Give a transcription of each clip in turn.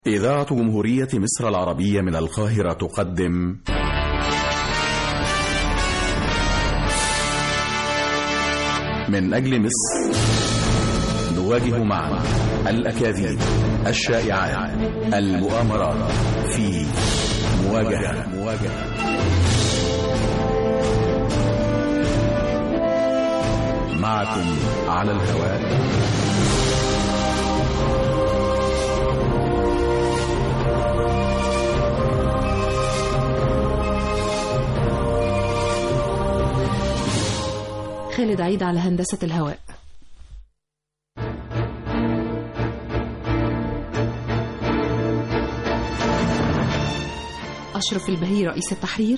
إذاعة جمهورية مصر العربية من القاهرة تقدم من أجل مصر نواجه معا الأكاذيب الشائعات المؤامرات في مواجهة مواجهة معكم على الهواء خالد عيد على هندسة الهواء أشرف البهي رئيس التحرير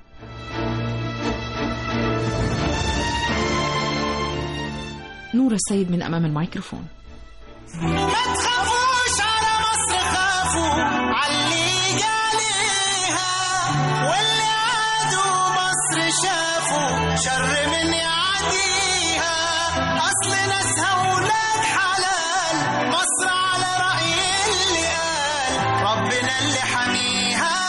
نور السيد من أمام الميكروفون ما تخافوش على مصر خافوا علي عليها واللي عادوا مصر شافوا شر من يعديها اصل ناسها ولاد حلال مصر على رأي اللي قال ربنا اللي حميها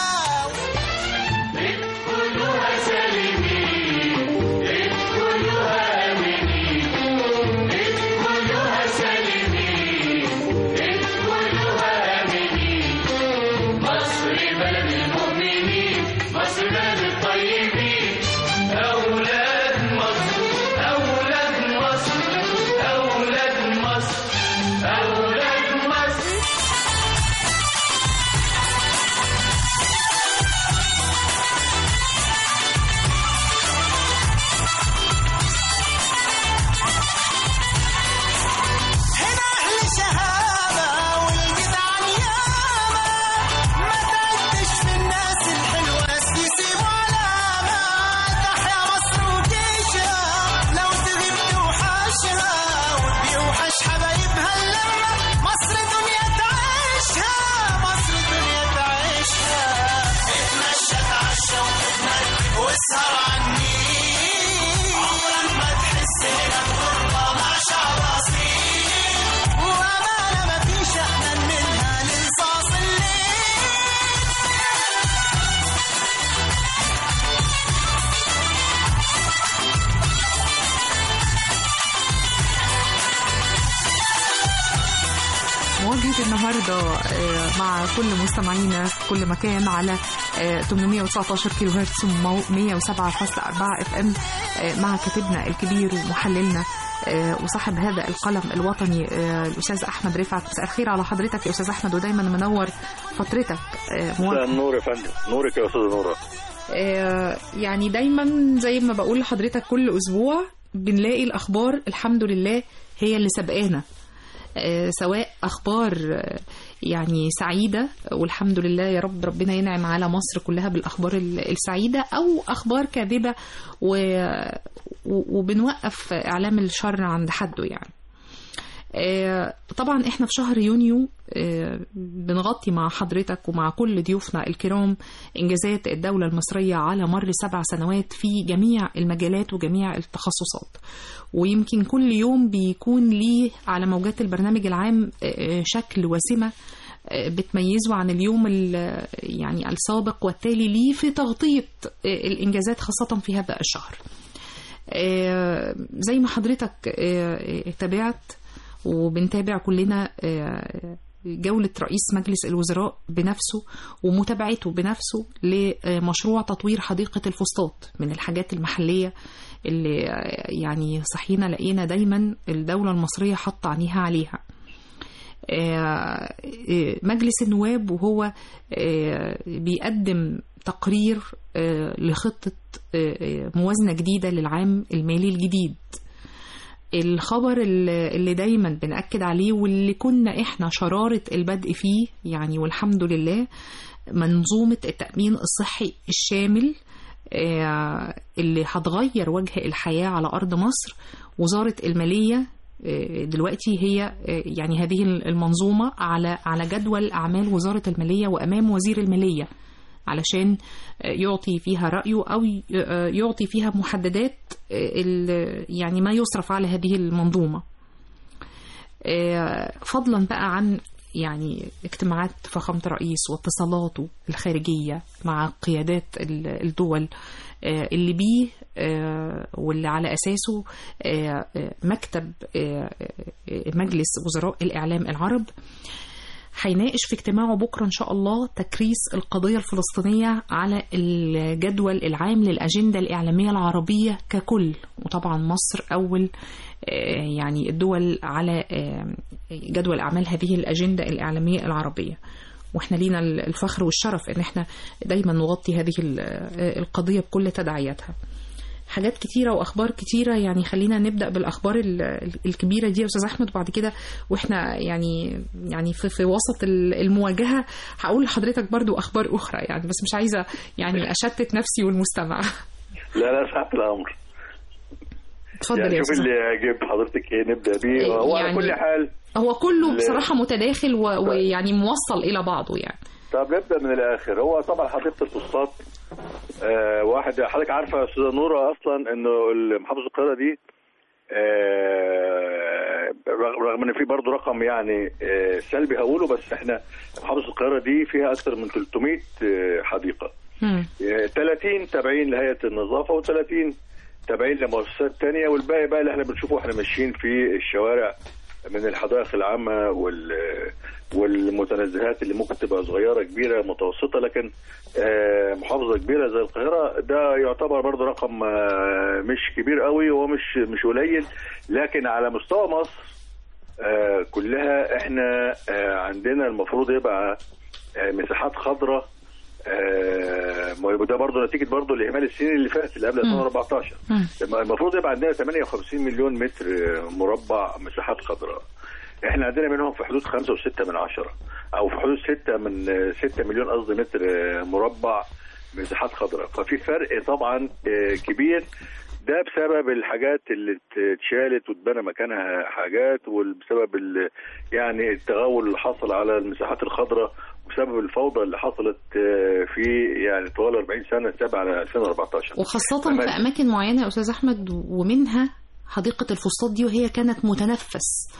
هنا أهل شهامة والجدعان ياما ما تعدش في الناس الحلوة يسيبوا علامة تحيا مصر وجيشها لو تغيب توحشها وبيوحش حبايبها اللمة مصر دنيا تعيشها مصر دنيا تعيشها اتمشى اتعشى وتتمركب واسهر عني عمرك ما تحس هنا بغربة مع شعب أصيل وأمانة مفيش أحلى منها لرصاص الليل مواجهة النهاردة آه، مع كل مستمعينا في كل مكان على آه، 819 كيلو هرتز و 107.4 اف ام آه، مع كاتبنا الكبير ومحللنا آه، وصاحب هذا القلم الوطني آه، الاستاذ احمد رفعت مساء الخير على حضرتك يا استاذ احمد ودايما منور فترتك آه، مساء مواجهة النور يا فندم نورك يا استاذ نوره آه، يعني دايما زي ما بقول لحضرتك كل اسبوع بنلاقي الاخبار الحمد لله هي اللي سبقانا آه، سواء اخبار آه، يعني سعيده والحمد لله يا رب ربنا ينعم على مصر كلها بالاخبار ال- السعيده او اخبار كاذبه و- و- وبنوقف اعلام الشر عند حده يعني آه، طبعا احنا في شهر يونيو آه، بنغطي مع حضرتك ومع كل ضيوفنا الكرام انجازات الدوله المصريه على مر سبع سنوات في جميع المجالات وجميع التخصصات ويمكن كل يوم بيكون ليه على موجات البرنامج العام آه، شكل وسمه آه، بتميزه عن اليوم ال- يعني السابق والتالي ليه في تغطيه آه، الانجازات خاصه في هذا الشهر آه، زي ما حضرتك آه، آه، تابعت وبنتابع كلنا آه، جولة رئيس مجلس الوزراء بنفسه ومتابعته بنفسه لمشروع تطوير حديقة الفسطاط من الحاجات المحلية اللي آه، يعني صحينا لقينا دايما الدولة المصرية حاطة عينيها عليها آه، آه، مجلس النواب وهو آه، بيقدم تقرير آه، لخطة آه، آه، موازنة جديدة للعام المالي الجديد الخبر اللي اللي دايما بنأكد عليه واللي كنا احنا شرارة البدء فيه يعني والحمد لله منظومة التأمين الصحي الشامل آه، اللي هتغير وجه الحياة على أرض مصر وزارة المالية آه، دلوقتي هي آه، يعني هذه المنظومة على على جدول أعمال وزارة المالية وأمام وزير المالية علشان يعطي فيها رأيه أو يعطي فيها محددات ال- يعني ما يصرف على هذه المنظومة فضلا بقى عن يعني اجتماعات فخامة الرئيس واتصالاته الخارجية مع قيادات ال- الدول آه، اللي بيه آه، واللي على أساسه آه، آه، مكتب آه، آه، مجلس وزراء الإعلام العرب هيناقش في اجتماعه بكرة إن شاء الله تكريس القضية الفلسطينية على الجدول العام للأجندة الإعلامية العربية ككل وطبعا مصر أول آه، يعني الدول على آه، جدول أعمال هذه الأجندة الإعلامية العربية واحنا لينا الفخر والشرف ان احنا دايما نغطي هذه ال- آه، القضية بكل تداعياتها حاجات كتيرة وأخبار كتيرة يعني خلينا نبدأ بالأخبار ال- ال- الكبيرة دي يا أستاذ أحمد وبعد كده وإحنا يعني يعني في, في وسط ال- المواجهة هقول لحضرتك برضو أخبار أخرى يعني بس مش عايزة يعني أشتت نفسي والمستمع لا لا ساعة الأمر اتفضل يعني يا شوف أستاذ اللي يعجب حضرتك ايه نبدأ بيه هو على يعني- كل حال هو كله ال- بصراحة متداخل و- ويعني موصل إلى بعضه يعني طب نبدأ من الآخر هو طبعا حديقة الفسطاط آه واحد حضرتك عارفة يا أستاذة نورة أصلا إنه محافظة القاهرة دي آه رغم رغم ان في برضه رقم يعني آه سلبي هقوله بس احنا محافظه القاهره دي فيها اكثر من 300 آه حديقه مم. 30 تابعين لهيئه النظافه و30 تابعين لمؤسسات تانية والباقي بقى اللي احنا بنشوفه واحنا ماشيين في الشوارع من الحدائق العامه وال والمتنزهات اللي ممكن تبقى صغيره كبيره متوسطه لكن آه، محافظه كبيره زي القاهره ده يعتبر برضه رقم آه، مش كبير قوي ومش مش قليل لكن على مستوى مصر آه، كلها احنا آه، عندنا المفروض يبقى آه، مساحات خضراء آه، وده برضه نتيجه برضه الاهمال السنين اللي فاتت اللي قبل 2014 مم. المفروض يبقى عندنا 58 مليون متر مربع مساحات خضراء احنا عندنا منهم في حدود 5 و6 من عشرة او في حدود 6 من 6 مليون قصدي متر مربع مساحات خضراء ففي فرق طبعا آه، كبير ده بسبب الحاجات اللي اتشالت واتبنى مكانها حاجات وبسبب ال- يعني التغول اللي حصل على المساحات الخضراء وبسبب الفوضى اللي حصلت آه، في يعني طوال 40 سنه تابعه على 2014 وخاصة تمام. في أماكن معينة يا أستاذ أحمد ومنها حديقة الفسطاط دي وهي كانت متنفس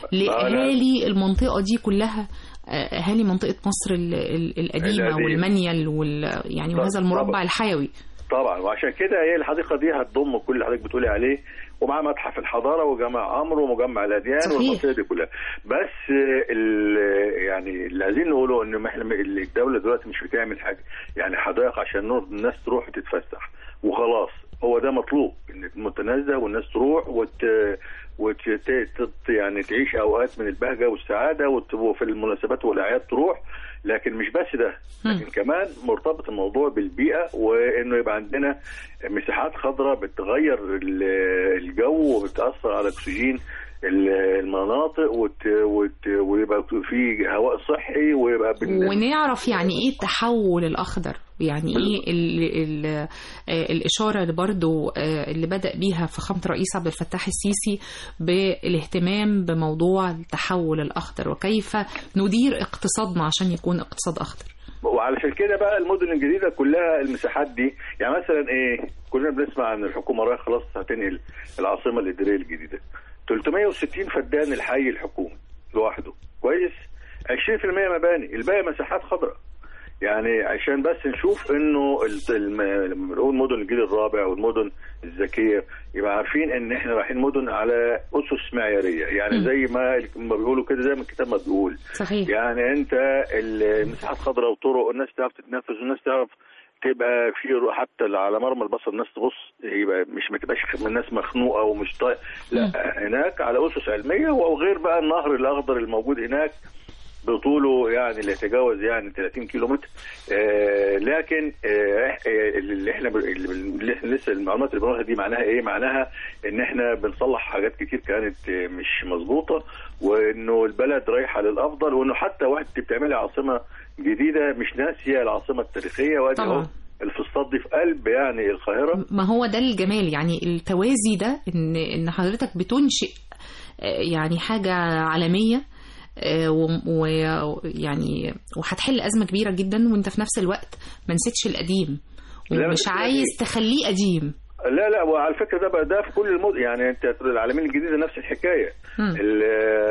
لأهالي المنطقة دي كلها آه، أهالي منطقة مصر ال- ال- القديمة القديمة. والمنيل وال يعني طب- وهذا المربع طبعا. الحيوي طبعا وعشان كده هي الحديقه دي هتضم كل اللي حضرتك بتقولي عليه ومعاه متحف الحضاره وجامع عمرو ومجمع الاديان صحيح. والمنطقه دي كلها بس ال- يعني اللي عايزين نقوله ان ما احنا الدوله دلوقتي مش بتعمل حاجه يعني حدائق عشان نور- الناس تروح تتفسح وخلاص هو ده مطلوب ان المتنزه والناس تروح وت وت تت- يعني تعيش اوقات من البهجه والسعاده وت- وفي المناسبات والاعياد تروح لكن مش بس ده لكن كمان مرتبط الموضوع بالبيئه وانه يبقى عندنا مساحات خضراء بتغير ال- الجو وبتاثر على اكسجين ال- المناطق وت... وت... ويبقى في هواء صحي ويبقى بال... ونعرف يعني ايه التحول الاخضر يعني ايه ال ال آه، الاشاره اللي برضو آه، اللي بدا بيها فخامه الرئيس عبد الفتاح السيسي بالاهتمام بموضوع التحول الاخضر وكيف ندير اقتصادنا عشان يكون اقتصاد اخضر وعلشان كده بقى المدن الجديده كلها المساحات دي يعني مثلا ايه كلنا بنسمع عن الحكومه رايحه خلاص هتنقل العاصمه الاداريه الجديده 360 فدان الحي الحكومي لوحده كويس 20% مباني الباقي مساحات خضراء يعني عشان بس نشوف انه ال- الم- لما بنقول مدن الجيل الرابع والمدن الذكيه يبقى عارفين ان احنا رايحين مدن على اسس معياريه يعني مم. زي ما ما بيقولوا كده زي ما الكتاب ما بيقول صحيح يعني انت المساحات خضراء وطرق الناس تعرف تتنفس والناس تعرف تبقى في رو- حتى على مرمى البصر الناس تبص يبقى مش ما تبقاش الناس مخنوقه ومش طايق لا هناك على اسس علميه وغير بقى النهر الاخضر الموجود هناك بطوله يعني لا يتجاوز يعني 30 كيلو متر آه لكن آه آه، اللي احنا ب- اللي احنا لسه المعلومات اللي بنقولها دي معناها ايه؟ معناها ان احنا بنصلح حاجات كتير كانت آه، مش مظبوطه وانه البلد رايحه للافضل وانه حتى واحد بتعملي عاصمه جديده مش ناسيه العاصمه التاريخيه وادي طبعا. اهو الفسطاط دي في قلب يعني القاهره ما هو ده الجمال يعني التوازي ده ان ان حضرتك بتنشئ آه، يعني حاجه عالميه ويعني وهتحل ازمه كبيره جدا وانت في نفس الوقت ما نسيتش القديم لا، ومش بس عايز القديم. تخليه قديم لا لا وعلى فكره ده بقى ده في كل المدن يعني انت العالمين الجديده نفس الحكايه مم. ال-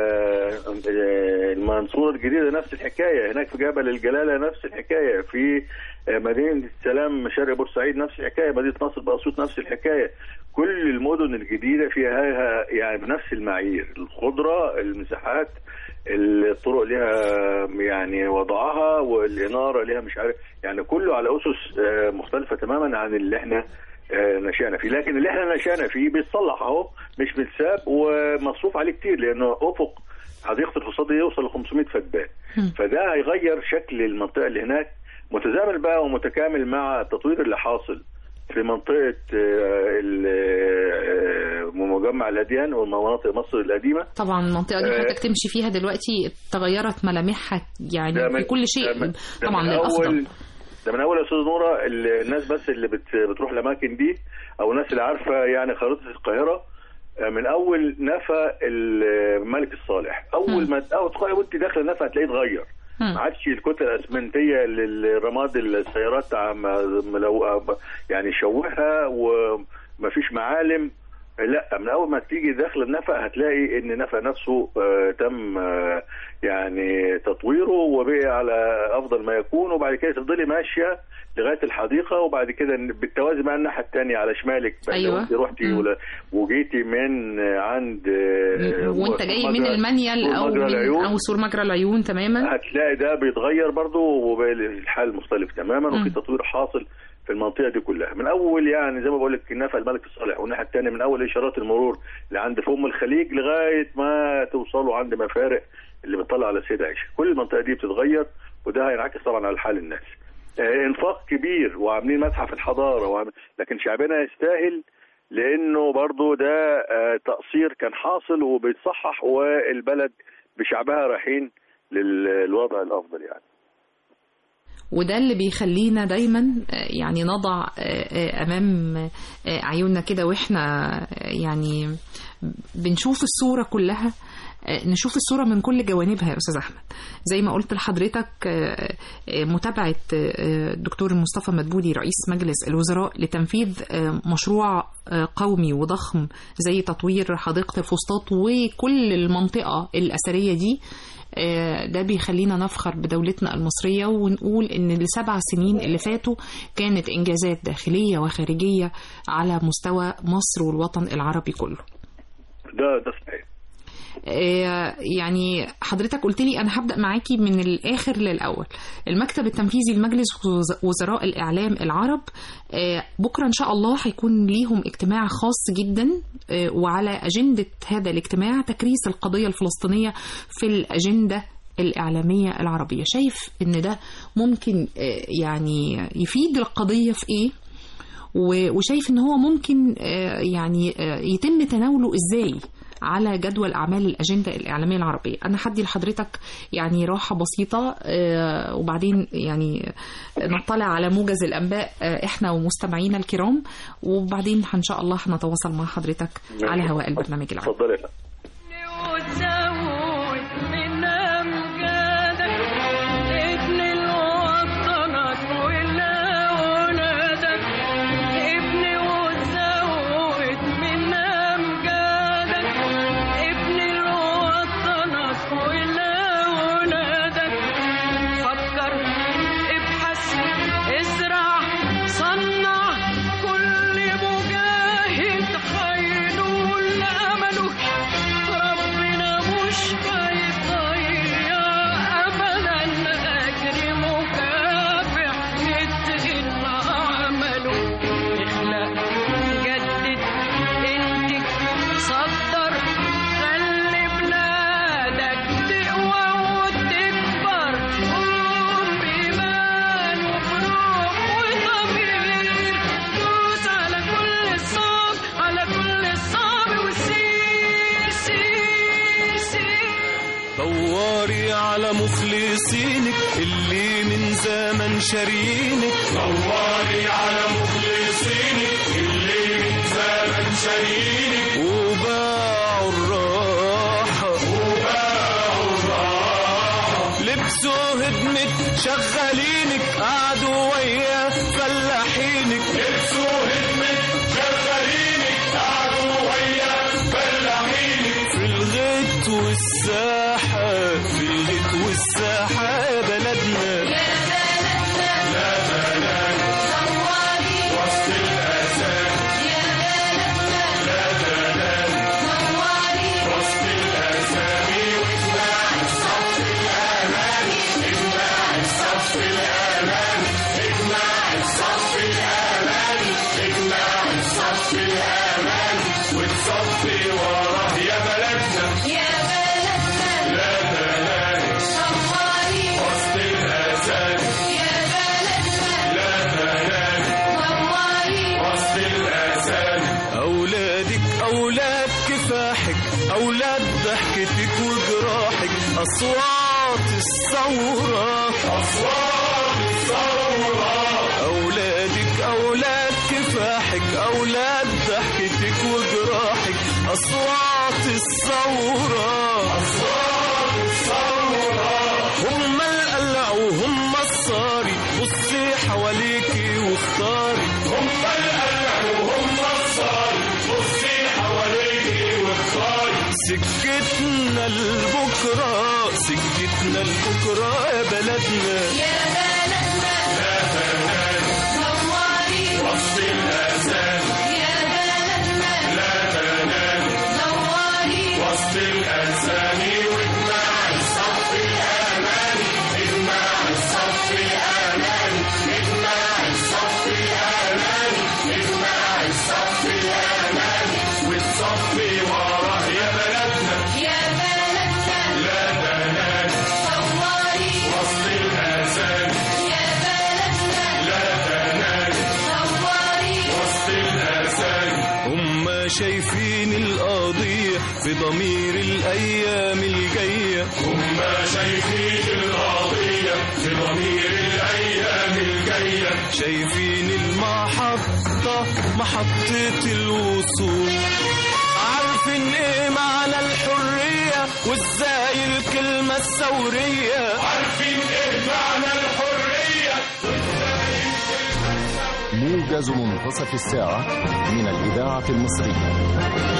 آه، المنصوره الجديده نفس الحكايه هناك في جبل الجلاله نفس الحكايه في آه، مدينه السلام شرق بورسعيد نفس الحكايه مدينه نصر باسيوط نفس الحكايه كل المدن الجديده فيها يعني بنفس المعايير الخضره المساحات الطرق لها يعني وضعها والاناره لها مش عارف يعني كله على اسس آه، مختلفه تماما عن اللي احنا آه، نشأنا فيه لكن اللي احنا نشأنا فيه بيتصلح اهو مش متساب ومصروف عليه كتير لانه افق حديقه الفسطاط دي يوصل ل 500 فدان مم. فده هيغير شكل المنطقه اللي هناك متزامن بقى ومتكامل مع التطوير اللي حاصل في منطقه آه، ال- آه، مجمع الاديان ومناطق مصر القديمه طبعا المنطقه دي آه. حضرتك تمشي فيها دلوقتي تغيرت ملامحها يعني ده في من- كل شيء ده من- ده طبعا من للافضل اول ده من اول يا استاذ نوره ال- الناس بس اللي بت بتروح الاماكن دي او الناس اللي عارفه يعني خريطه القاهره آه، من اول نفى الملك الصالح اول مم. ما اول تدخلي وانت داخله نفى هتلاقيه اتغير مم. ما عادش الكتل الاسمنتيه للرماد السيارات عم- ملو يعني شوهها ومفيش معالم لا من اول ما تيجي داخل النفق هتلاقي ان النفق نفسه آه، تم آه، يعني تطويره وبقي على افضل ما يكون وبعد كده تفضلي ماشيه لغايه الحديقه وبعد كده بالتوازي بقى الناحيه الثانيه على شمالك بقى لو أيوة. انت رحتي مم. ولا- وجيتي من عند آه، وانت جاي من مجرى- المنيل او مجرى من العيون. او سور مجرى العيون تماما هتلاقي ده بيتغير برضه وبقى الحال مختلف تماما مم. وفي تطوير حاصل في المنطقه دي كلها من اول يعني زي ما بقول لك نفق الملك الصالح والناحيه الثانيه من اول اشارات المرور اللي عند فم الخليج لغايه ما توصلوا عند مفارق اللي بتطلع على سيد عيشه كل المنطقه دي بتتغير وده هينعكس طبعا على حال الناس آه، انفاق كبير وعاملين متحف الحضاره وعامل... لكن شعبنا يستاهل لانه برضو ده آه، تقصير كان حاصل وبيتصحح والبلد بشعبها رايحين للوضع الافضل يعني وده اللي بيخلينا دايما آه، يعني نضع آه، آه، امام آه، عيوننا كده واحنا آه، يعني بنشوف الصوره كلها آه، نشوف الصوره من كل جوانبها يا استاذ احمد زي ما قلت لحضرتك آه، آه، متابعه آه، الدكتور مصطفى مدبولي رئيس مجلس الوزراء لتنفيذ آه، مشروع آه، قومي وضخم زي تطوير حديقه الفسطاط وكل المنطقه الاثريه دي آه، ده بيخلينا نفخر بدولتنا المصرية ونقول إن السبع سنين اللي فاتوا كانت إنجازات داخلية وخارجية على مستوى مصر والوطن العربي كله ده ده صحيح آه، يعني حضرتك قلت لي انا هبدا معاكي من الاخر للاول المكتب التنفيذي لمجلس وز- وزراء الاعلام العرب آه، بكره ان شاء الله هيكون ليهم اجتماع خاص جدا آه، وعلى اجنده هذا الاجتماع تكريس القضيه الفلسطينيه في الاجنده الإعلامية العربية شايف إن ده ممكن آه، يعني يفيد القضية في إيه و- وشايف ان هو ممكن آه، يعني آه، يتم تناوله ازاي على جدول اعمال الاجنده الاعلاميه العربيه انا هدي لحضرتك يعني راحه بسيطه آه، وبعدين يعني نطلع على موجز الانباء آه، احنا ومستمعينا الكرام وبعدين ان شاء الله هنتواصل مع حضرتك على هواء البرنامج العام اتفضلي يا فندم. وتزود من أمجادك ابن لوطنك ولأولادك ابن وتزود من أمجادك ابن لوطنك ولأولادك فكر ابحث ازرع صنع كل مجاهد هينول أمله ربنا مش هيضيع أبدا أجر مكافح يتقن عمله اخلق جدد انتج صدر خلي بلادك تقوى وتكبر قوم بإيمان وبروح وضمير دوس على كل الصعب على كل الصعب وسير سير سير دوري على مخلصينك اللي من زمن شارينك دوري على مخلصينك اللي من زمن شارينك وباعوا الراحة وباعوا الراحة لبسوا هدمة شغالينك قعدوا ويا فلاحينك لبسوا هدمة أصوات الثورة أصوات الثورة أولادك أولاد كفاحك أولاد ضحكتك وجراحك أصوات الثورة أصوات الثورة هم القلع وهم الصاري بصي حواليكي واختاري هم القلع وهم الصاري بصي حواليكي واختاري سكتنا لبكرة سكتنا لبكرة يا بلدنا يا بلدنا لا تنال نوري وسط الأذان يا بلدنا لا تنال نوري وسط الأذان واجمع الصف الأماني اجمع الصف الأماني اجمع الصف الأماني اجمع الصف الأماني والصف وراه يا بلدنا يا بلدنا لا تنال نوري وسط الأذان يا بلدنا لا تنال نوري وسط الأذان هم شايفين القضية في ضمير الأيام الجاية هم شايفين القضية في ضمير الأيام الجاية شايفين المحطة محطة الوصول عارفين ايه معنى الحرية وازاي الكلمة الثورية عارفين إيه معنى الحرية موجز منتصف الساعة من الإذاعة المصرية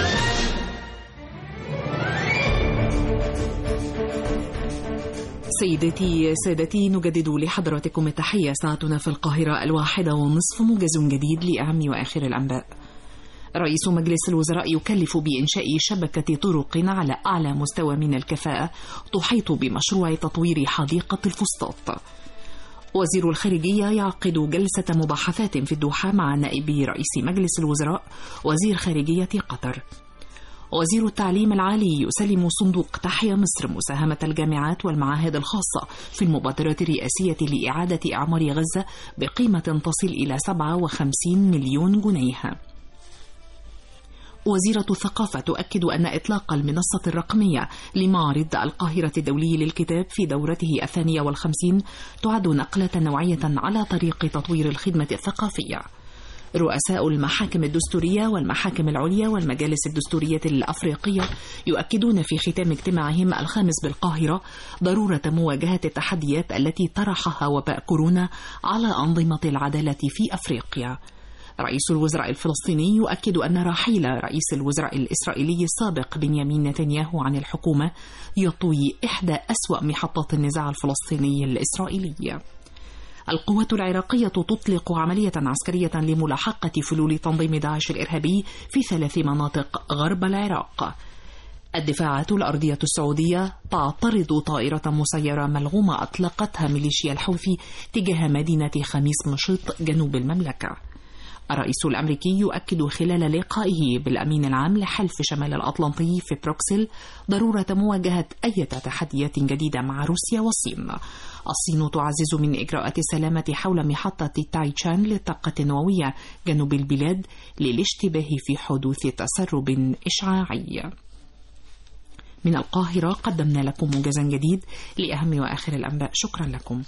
سيداتي سادتي نجدد لحضراتكم التحية ساعتنا في القاهرة الواحدة ونصف موجز جديد لأهم وآخر الأنباء رئيس مجلس الوزراء يكلف بإنشاء شبكة طرق على أعلى مستوى من الكفاءة تحيط بمشروع تطوير حديقة الفسطاط وزير الخارجية يعقد جلسة مباحثات في الدوحة مع نائب رئيس مجلس الوزراء وزير خارجية قطر وزير التعليم العالي يسلم صندوق تحيا مصر مساهمة الجامعات والمعاهد الخاصة في المبادرة الرئاسية لإعادة إعمار غزة بقيمة تصل إلى 57 مليون جنيه وزيرة الثقافة تؤكد أن إطلاق المنصة الرقمية لمعرض القاهرة الدولي للكتاب في دورته الثانية والخمسين تعد نقلة نوعية على طريق تطوير الخدمة الثقافية رؤساء المحاكم الدستورية والمحاكم العليا والمجالس الدستورية الأفريقية يؤكدون في ختام اجتماعهم الخامس بالقاهرة ضرورة مواجهة التحديات التي طرحها وباء كورونا على أنظمة العدالة في أفريقيا رئيس الوزراء الفلسطيني يؤكد أن رحيل رئيس الوزراء الإسرائيلي السابق بنيامين نتنياهو عن الحكومة يطوي إحدى أسوأ محطات النزاع الفلسطيني الإسرائيلي القوات العراقية تطلق عملية عسكرية لملاحقة فلول تنظيم داعش الإرهابي في ثلاث مناطق غرب العراق الدفاعات الأرضية السعودية تعترض طائرة مسيرة ملغومة أطلقتها ميليشيا الحوثي تجاه مدينة خميس مشيط جنوب المملكة الرئيس الأمريكي يؤكد خلال لقائه بالأمين العام لحلف شمال الأطلنطي في بروكسل ضرورة مواجهة أي تحديات جديدة مع روسيا والصين الصين تعزز من إجراءات السلامة حول محطة تايتشان للطاقة النووية جنوب البلاد للاشتباه في حدوث تسرب إشعاعي من القاهرة قدمنا لكم موجزا جديد لأهم وآخر الأنباء شكرا لكم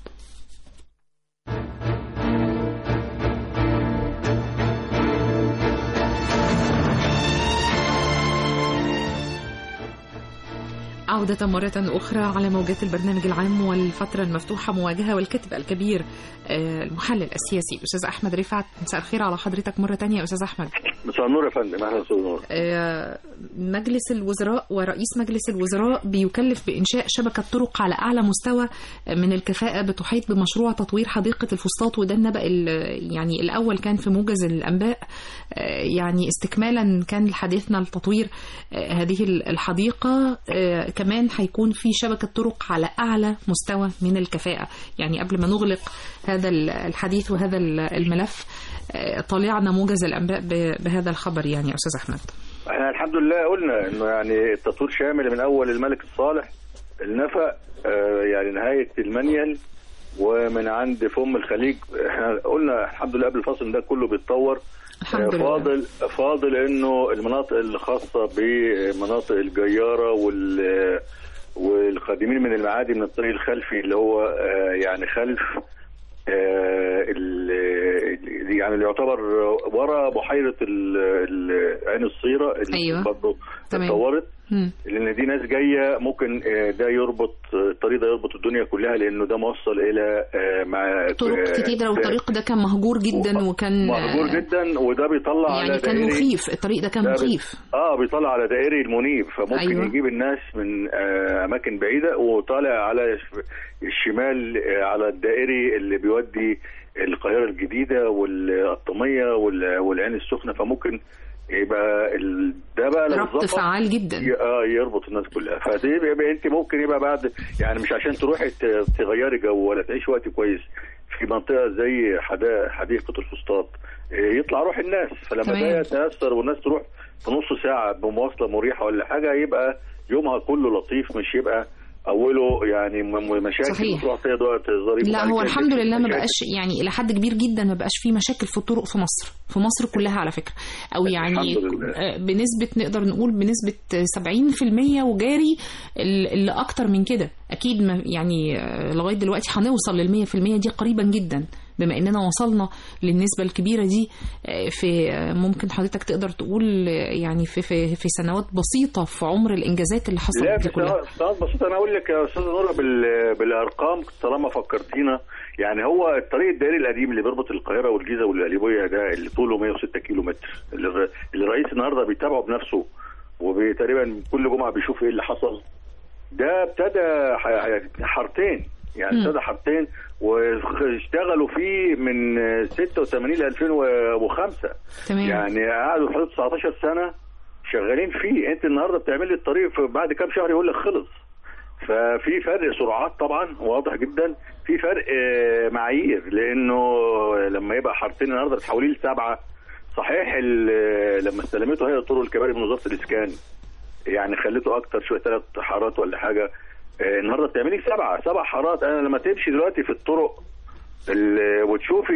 عودة مرة أخرى على موجات البرنامج العام والفترة المفتوحة مواجهة والكاتب الكبير آه، المحلل السياسي الأستاذ أحمد رفعت مساء الخير على حضرتك مرة تانية يا أستاذ أحمد مساء النور يا فندم اهلا استاذ نور آه، مجلس الوزراء ورئيس مجلس الوزراء بيكلف بإنشاء شبكة طرق على أعلى مستوى من الكفاءة بتحيط بمشروع تطوير حديقة الفسطاط وده النبأ ال- يعني الأول كان في موجز الأنباء آه، يعني استكمالا كان لحديثنا لتطوير آه، هذه الحديقة آه، كمان هيكون في شبكة طرق على أعلى مستوى من الكفاءة يعني قبل ما نغلق هذا الحديث وهذا الملف آه، طالعنا موجز الأنباء ب- بهذا الخبر يعني يا أستاذ أحمد احنا الحمد لله قلنا انه يعني التطوير شامل من اول الملك الصالح النفق آه، يعني نهايه المنيل ومن عند فم الخليج احنا قلنا الحمد لله قبل الفصل ده كله بيتطور الحمد آه، لله. فاضل فاضل انه المناطق الخاصه بمناطق الجياره وال والقادمين من المعادي من الطريق الخلفي اللي هو آه، يعني خلف آه، ال- ال- يعني اللي يعتبر ورا بحيره ال- ال- عين الصيره اللي أيوة. برضه تمام. اتطورت مم. لان دي ناس جايه ممكن آه، ده يربط آه، الطريق ده يربط الدنيا كلها لانه ده موصل الى آه، مع طرق آه، كتيرة والطريق ده كان مهجور جدا وكان مهجور جدا وده بيطلع على يعني كان دائري- مخيف الطريق ده كان ده بي- مخيف اه بيطلع على دائري المنيب فممكن أيوة. أيوة. يجيب الناس من آه اماكن بعيده وطالع على ش- الشمال آه على الدائري اللي بيودي القاهره الجديده والقطاميه وال- والعين السخنه فممكن يبقى ال... ده بقى لو ربط اتظبط فعال جدا ي- اه يربط الناس كلها فدي يبقى انت ممكن يبقى بعد يعني مش عشان تروحي ت- تغيري جو ولا تعيش وقت كويس في منطقه زي حدا- حديقه الفسطاط آه، يطلع روح الناس فلما تمام. ده يتاثر والناس تروح في نص ساعه بمواصله مريحه ولا حاجه يبقى يومها كله لطيف مش يبقى اوله يعني م- م- مشاكل صحيح. وتروح تقدر تهزري لا وبعد هو كده الحمد تمشي لله ما مشاكل. بقاش يعني الى حد كبير جدا ما بقاش فيه مشاكل في الطرق في مصر في مصر كلها على فكره او يعني الحمد لله. آه، بنسبه نقدر نقول بنسبه 70% وجاري ال- اللي اكتر من كده اكيد ما يعني آه، لغايه دلوقتي هنوصل لل 100% دي قريبا جدا بما اننا وصلنا للنسبه الكبيره دي آه، في آه، ممكن حضرتك تقدر تقول آه، يعني في في في سنوات بسيطه في عمر الانجازات اللي لا حصلت دي كلها بس سؤال بسيط انا اقول لك يا استاذ نوره بال- بالارقام طالما فكرتينا يعني هو الطريق الدائري القديم اللي بيربط القاهره والجيزه والقليوبيه ده اللي طوله 106 كيلو متر اللي الر- اللي الرئيس النهارده بيتابعه بنفسه وتقريبا كل جمعه بيشوف ايه اللي حصل ده ابتدى ح- حارتين يعني مم. ابتدى حارتين واشتغلوا فيه من 86 ل 2005 تمام يعني قعدوا حدود 19 سنه شغالين فيه انت النهارده بتعمل لي الطريق في بعد كام شهر يقول لك خلص ففي فرق سرعات طبعا واضح جدا في فرق آه، معايير لانه لما يبقى حارتين النهارده بتحوليه لسبعه صحيح ال- لما استلمته هي الطرق الكباري من وزاره الاسكان يعني خليته اكتر شويه ثلاث حارات ولا حاجه آه، النهارده بتعملي سبعه سبع حارات انا لما تمشي دلوقتي في الطرق ال- وتشوفي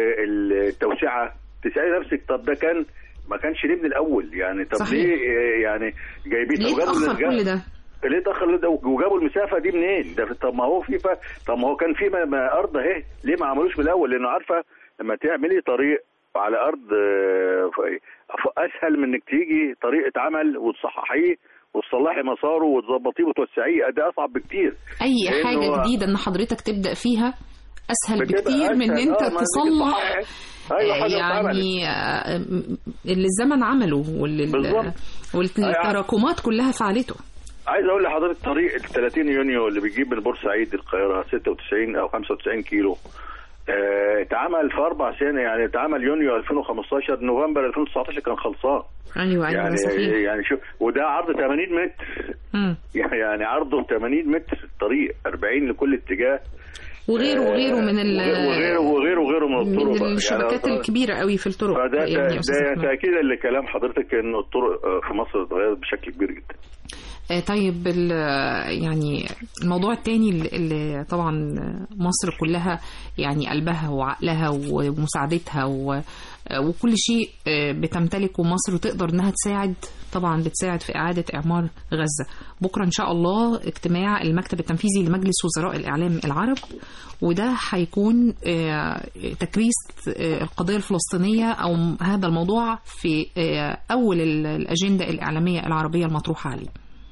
التوسعه تسالي نفسك طب ده كان ما كانش ليه من الاول يعني طب صحيح. ليه آه، يعني جايبين ليه طب جابوا اتاخر الرجال- كل ده ليه اتاخر ده وجابوا المسافه دي منين؟ ده طب ما هو في ف... طب ما هو كان في م- م- ارض اهي ليه ما عملوش من الاول؟ لانه عارفه لما تعملي طريق على ارض آه، ف- اسهل من انك تيجي طريق اتعمل وتصححيه وتصلحي مساره وتظبطيه وتوسعيه ده اصعب بكتير اي لأنه حاجه جديده ان حضرتك تبدا فيها اسهل بتبقى بكتير من ان أسهل. انت آه، ما تيجي تصلح تصحح. ايوه حاجه اتعملت. يعني آه، اللي الزمن عمله واللي بالظبط. والتراكمات كلها فعلته عايز اقول لحضرتك طريق ال 30 يونيو اللي بيجيب من بورسعيد القاهره 96 او 95 كيلو آه، اتعمل في اربع سنين يعني اتعمل يونيو 2015 نوفمبر 2019 كان خلصان ايوه ايوه يعني صحيح يعني شو وده عرض 80 متر مم. يعني عرضه 80 متر طريق 40 لكل اتجاه وغيره وغيره من ال وغيره وغيره وغيره من الطرق من بقى. الشبكات يعني الكبيره قوي في الطرق فده يعني ده, يا أستاذ ده أحمد. تاكيدا لكلام حضرتك انه الطرق آه، في مصر اتغيرت بشكل كبير جدا آه، طيب ال- يعني الموضوع التاني اللي- اللي طبعا مصر كلها يعني قلبها وعقلها ومساعدتها و- وكل شيء آه، بتمتلكه مصر وتقدر انها تساعد طبعا بتساعد في اعاده اعمار غزه بكره ان شاء الله اجتماع المكتب التنفيذي لمجلس وزراء الاعلام العرب وده هيكون آه، تكريس آه، القضيه الفلسطينيه او هذا الموضوع في آه، اول ال- الاجنده الاعلاميه العربيه المطروحه عليه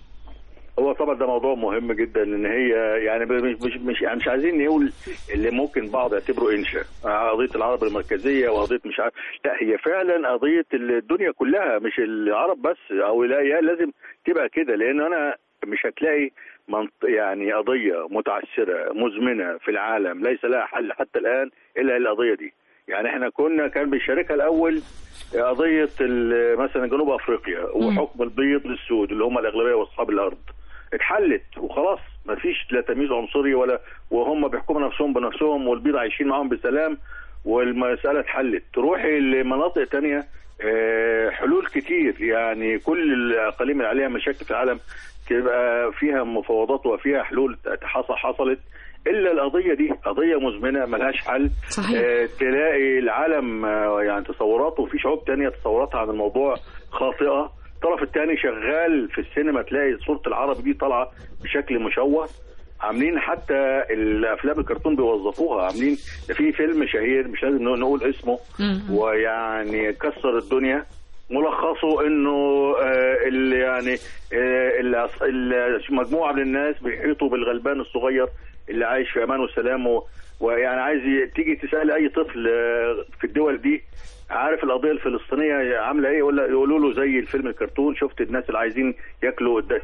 هو طبعا ده موضوع مهم جدا ان هي يعني مش مش مش يعني مش عايزين نقول اللي ممكن بعض يعتبره انشاء آه، قضيه العرب المركزيه وقضيه مش عارف لا هي فعلا قضيه الدنيا كلها مش العرب بس او لا هي لازم تبقى كده لان انا مش هتلاقي منط... يعني قضيه متعسره مزمنه في العالم ليس لها حل حتى الان الا القضيه دي يعني احنا كنا كان بيشاركها الاول قضيه ال- مثلا جنوب افريقيا وحكم البيض للسود اللي هم الاغلبيه واصحاب الارض اتحلت وخلاص ما فيش لا تمييز عنصري ولا وهم بيحكموا نفسهم بنفسهم والبيض عايشين معاهم بسلام والمساله اتحلت تروحي لمناطق تانية آه، حلول كتير يعني كل الاقاليم اللي عليها مشاكل في العالم تبقى فيها مفاوضات وفيها حلول حصل حصلت الا القضيه دي قضيه مزمنه ملهاش حل صحيح. آه، تلاقي العالم آه، يعني تصوراته وفي شعوب تانية تصوراتها عن الموضوع خاطئه الطرف الثاني شغال في السينما تلاقي صوره العربي دي طالعه بشكل مشوه عاملين حتى الافلام الكرتون بيوظفوها عاملين ده في فيلم شهير مش لازم نقول اسمه مم. ويعني كسر الدنيا ملخصه انه آه، اللي يعني آه، اللي أص- اللي مجموعه من الناس بيحيطوا بالغلبان الصغير اللي عايش في امان وسلام و- ويعني عايز ي- تيجي تسال اي طفل آه، في الدول دي عارف القضيه الفلسطينيه عامله ايه ولا يقولوا له زي الفيلم الكرتون شفت الناس اللي عايزين ياكلوا الد-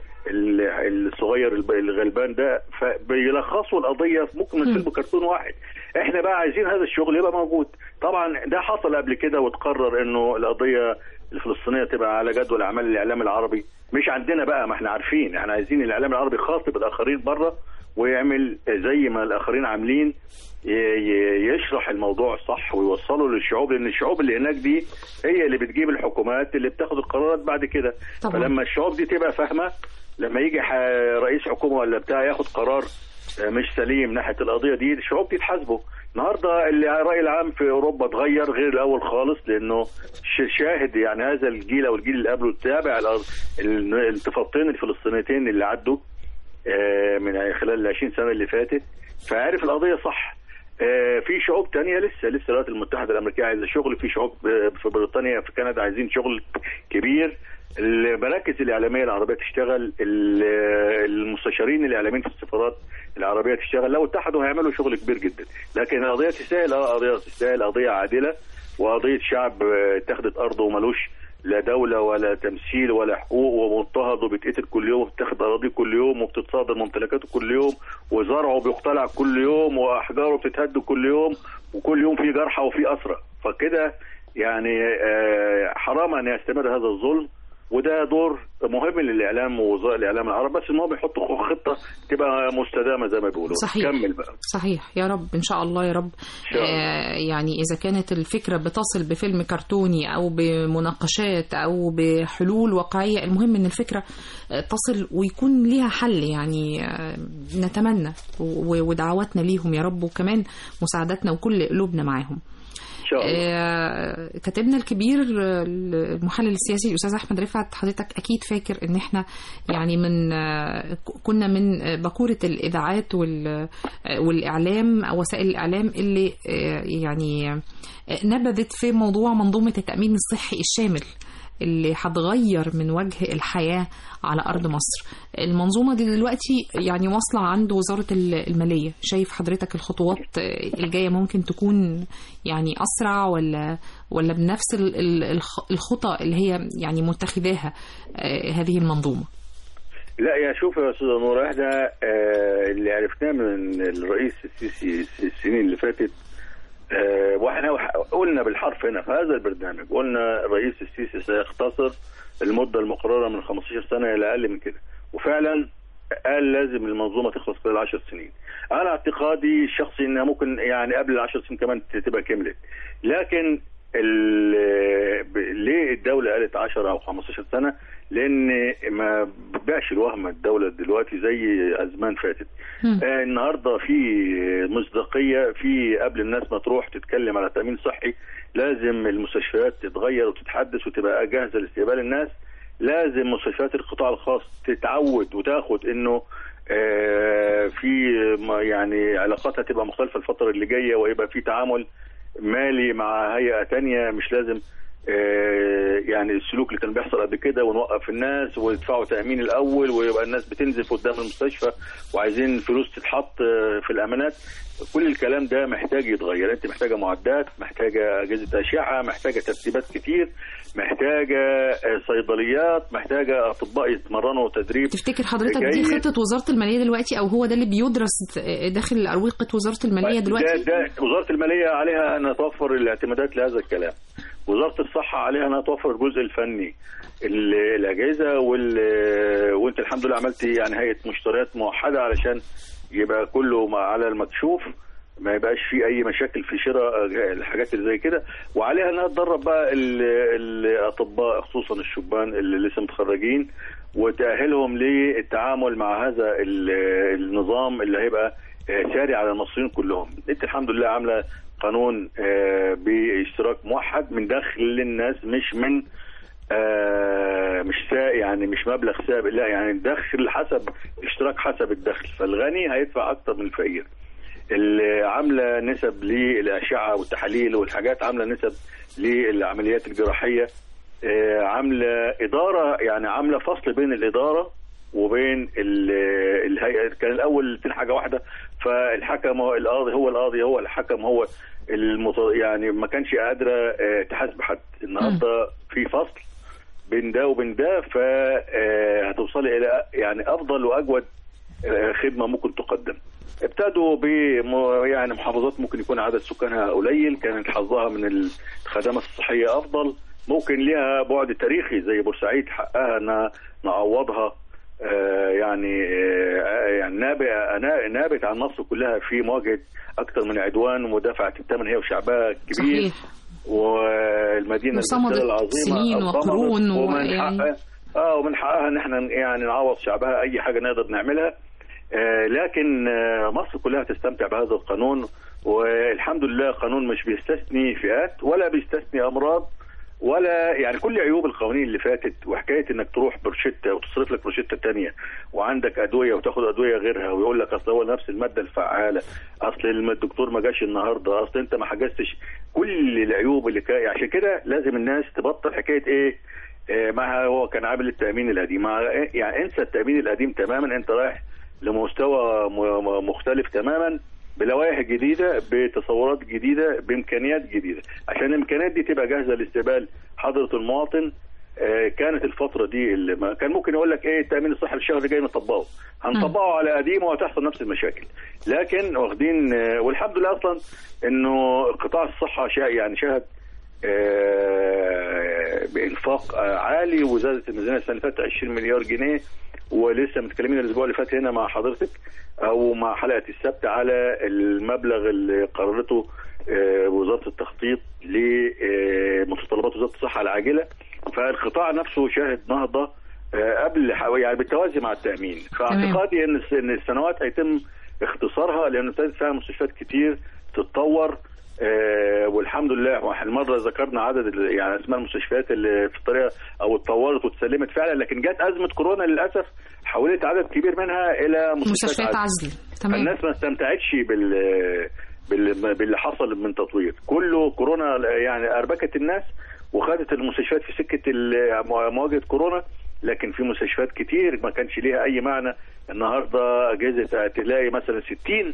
ال- الصغير الب- الغلبان ده فبيلخصوا القضيه ممكن من فيلم كرتون واحد احنا بقى عايزين هذا الشغل يبقى موجود طبعا ده حصل قبل كده وتقرر انه القضيه الفلسطينيه تبقى على جدول اعمال الاعلام العربي مش عندنا بقى ما احنا عارفين احنا عايزين الاعلام العربي خاطب الاخرين بره ويعمل زي ما الاخرين عاملين ي- ي- يشرح الموضوع صح ويوصله للشعوب لان الشعوب اللي هناك دي هي اللي بتجيب الحكومات اللي بتاخد القرارات بعد كده طبعا. فلما الشعوب دي تبقى فاهمه لما يجي ح- رئيس حكومه ولا بتاع ياخد قرار آه، مش سليم ناحيه القضيه دي الشعوب دي تحاسبه النهارده اللي الراي العام في اوروبا اتغير غير الاول خالص لانه ش- شاهد يعني هذا الجيل او الجيل اللي قبله تابع الأر- ال- الانتفاضتين الفلسطينيتين اللي عدوا آه، من خلال ال 20 سنه اللي فاتت فعارف القضيه صح آه، في شعوب تانية لسه لسه الولايات المتحدة الأمريكية عايزة شغل في شعوب آه، في بريطانيا في كندا عايزين شغل كبير المراكز الإعلامية العربية تشتغل ال- آه، المستشارين الإعلاميين في السفارات العربية تشتغل لو اتحدوا هيعملوا شغل كبير جدا لكن القضية تستاهل اه قضية تستاهل قضية عادلة وقضية شعب آه، اتخذت أرضه وملوش لا دولة ولا تمثيل ولا حقوق ومضطهد وبيتقتل كل يوم وبتاخد أراضيه كل يوم وبتتصادر ممتلكاته كل يوم وزرعه بيقتلع كل يوم وأحجاره بتتهد كل يوم وكل يوم في جرحى وفي أسرى فكده يعني آه، حرام أن يستمر هذا الظلم وده دور مهم للاعلام ووزراء الاعلام العرب بس ان هو بيحطوا خطه تبقى مستدامه زي ما بيقولوا صحيح. كمل بقى صحيح يا رب ان شاء الله يا رب شاء الله. آه يعني اذا كانت الفكره بتصل بفيلم كرتوني او بمناقشات او بحلول واقعيه المهم ان الفكره آه، تصل ويكون ليها حل يعني آه، نتمنى و- ودعواتنا ليهم يا رب وكمان مساعدتنا وكل قلوبنا معاهم ان شاء الله آه، كاتبنا الكبير آه، المحلل السياسي الاستاذ احمد رفعت حضرتك اكيد فاكر ان احنا يعني من آه، ك- كنا من آه، باكوره الاذاعات وال- آه، والاعلام او وسائل الاعلام اللي آه، يعني آه، نبذت في موضوع منظومه التامين الصحي الشامل اللي هتغير من وجه الحياة على أرض مصر المنظومة دي دلوقتي يعني واصلة عند وزارة ال- المالية شايف حضرتك الخطوات آه، الجاية ممكن تكون يعني أسرع ولا ولا بنفس ال- ال- الخ- الخطى اللي هي يعني متخذاها آه، هذه المنظومة لا يا شوف يا استاذ نور احنا آه اللي عرفناه من الرئيس السيسي السنين اللي فاتت آه واحنا قلنا بالحرف هنا في هذا البرنامج قلنا الرئيس السيسي سيختصر المده المقرره من 15 سنه الى اقل من كده وفعلا قال لازم المنظومه تخلص خلال 10 سنين انا اعتقادي الشخصي انها ممكن يعني قبل ال 10 سنين كمان تبقى كملت لكن ال- ب- ليه الدوله قالت 10 او 15 سنه لان ما بتبيعش الوهم الدوله دلوقتي زي ازمان فاتت مم. آه النهارده في مصداقيه في قبل الناس ما تروح تتكلم على تامين صحي لازم المستشفيات تتغير وتتحدث وتبقى جاهزه لاستقبال الناس لازم مستشفيات القطاع الخاص تتعود وتاخد انه آه في ما- يعني علاقاتها تبقى مختلفه الفتره اللي جايه ويبقى في تعامل مالي مع هيئه تانية مش لازم آه، يعني السلوك اللي كان بيحصل قبل كده ونوقف الناس ويدفعوا تامين الاول ويبقى الناس بتنزف قدام المستشفى وعايزين فلوس تتحط آه، في الامانات كل الكلام ده محتاج يتغير انت محتاجه معدات محتاجه اجهزه اشعه محتاجه ترتيبات كتير محتاجه آه، صيدليات محتاجه اطباء يتمرنوا تدريب تفتكر حضرتك دي جيد. خطة وزارة المالية دلوقتي أو هو ده اللي بيدرس آه، داخل أروقة وزارة المالية ده, دلوقتي ده وزاره الماليه عليها ان توفر الاعتمادات لهذا الكلام وزاره الصحه عليها انها توفر الجزء الفني ال- الاجهزه وال وانت الحمد لله عملت يعني هيئه مشتريات موحده علشان يبقى كله مع- على المكشوف ما يبقاش في اي مشاكل في شراء الحاجات اللي زي كده وعليها انها تدرب بقى ال- الاطباء خصوصا الشبان اللي لسه متخرجين وتاهلهم للتعامل مع هذا ال- النظام اللي هيبقى آه، ساري على المصريين كلهم انت الحمد لله عامله قانون آه، باشتراك موحد من داخل الناس مش من آه مش سا يعني مش مبلغ ثابت لا يعني الدخل حسب الاشتراك حسب الدخل فالغني هيدفع اكتر من الفقير اللي عامله نسب للاشعه والتحاليل والحاجات عامله نسب للعمليات الجراحيه آه، عامله اداره يعني عامله فصل بين الاداره وبين ال- الهيئه كان الاول الاثنين حاجه واحده فالحكم هو القاضي هو القاضي هو الحكم هو المط... يعني ما كانش قادره آه، تحاسب حد النهارده في فصل بين ده وبين ده فهتوصلي الى يعني افضل واجود آه، خدمه ممكن تقدم ابتدوا ب يعني محافظات ممكن يكون عدد سكانها قليل كانت حظها من الخدمات الصحيه افضل ممكن ليها بعد تاريخي زي بورسعيد حقها ان نعوضها آه، يعني آه، يعني نابع نا- نابت عن مصر كلها في مواجهه اكثر من عدوان ودفعت الثمن هي وشعبها الكبير صحيح والمدينه وصمدت المثالة العظيمه سنين صمدت وقرون و- ومن يعني- حقها اه ومن حقها ان احنا يعني نعوض شعبها اي حاجه نقدر نعملها آه لكن آه مصر كلها تستمتع بهذا القانون والحمد لله قانون مش بيستثني فئات ولا بيستثني امراض ولا يعني كل عيوب القوانين اللي فاتت وحكايه انك تروح بروشته وتصرف لك بروشته تانية وعندك ادويه وتاخد ادويه غيرها ويقول لك اصل هو نفس الماده الفعاله اصل الم- الدكتور ما جاش النهارده اصل انت ما حجزتش كل العيوب اللي كا... عشان كده لازم الناس تبطل حكايه ايه آه، ما هو كان عامل التامين القديم مع يعني انسى التامين القديم تماما انت رايح لمستوى م- م- مختلف تماما بلوائح جديده بتصورات جديده بامكانيات جديده عشان الامكانيات دي تبقى جاهزه لاستقبال حضره المواطن آه، كانت الفتره دي اللي ما كان ممكن يقول لك ايه التامين الصحي الشهر اللي جاي نطبقه هنطبقه على قديمه وهتحصل نفس المشاكل لكن واخدين آه، والحمد لله اصلا انه قطاع الصحه شا يعني شهد آه، بانفاق آه، عالي وزادت الميزانيه السنه اللي فاتت 20 مليار جنيه ولسه متكلمين الاسبوع اللي فات هنا مع حضرتك او مع حلقه السبت على المبلغ اللي قررته آه، وزاره التخطيط لمتطلبات وزاره الصحه العاجله فالقطاع نفسه شاهد نهضه آه، قبل يعني بالتوازي مع التامين فاعتقادي ان الس- ان السنوات هيتم اختصارها لان ابتدت فيها مستشفيات كتير تتطور آه، والحمد لله واحنا مره ذكرنا عدد ال- يعني اسماء المستشفيات اللي في الطريقه او اتطورت واتسلمت فعلا لكن جت ازمه كورونا للاسف حولت عدد كبير منها الى مستشفيات, مستشفيات عزل. عزل تمام الناس ما استمتعتش بال بال- باللي حصل من تطوير كله كورونا يعني اربكت الناس وخدت المستشفيات في سكه ال- مواجهه كورونا لكن في مستشفيات كتير ما كانش ليها اي معنى النهارده اجهزه تلاقي مثلا 60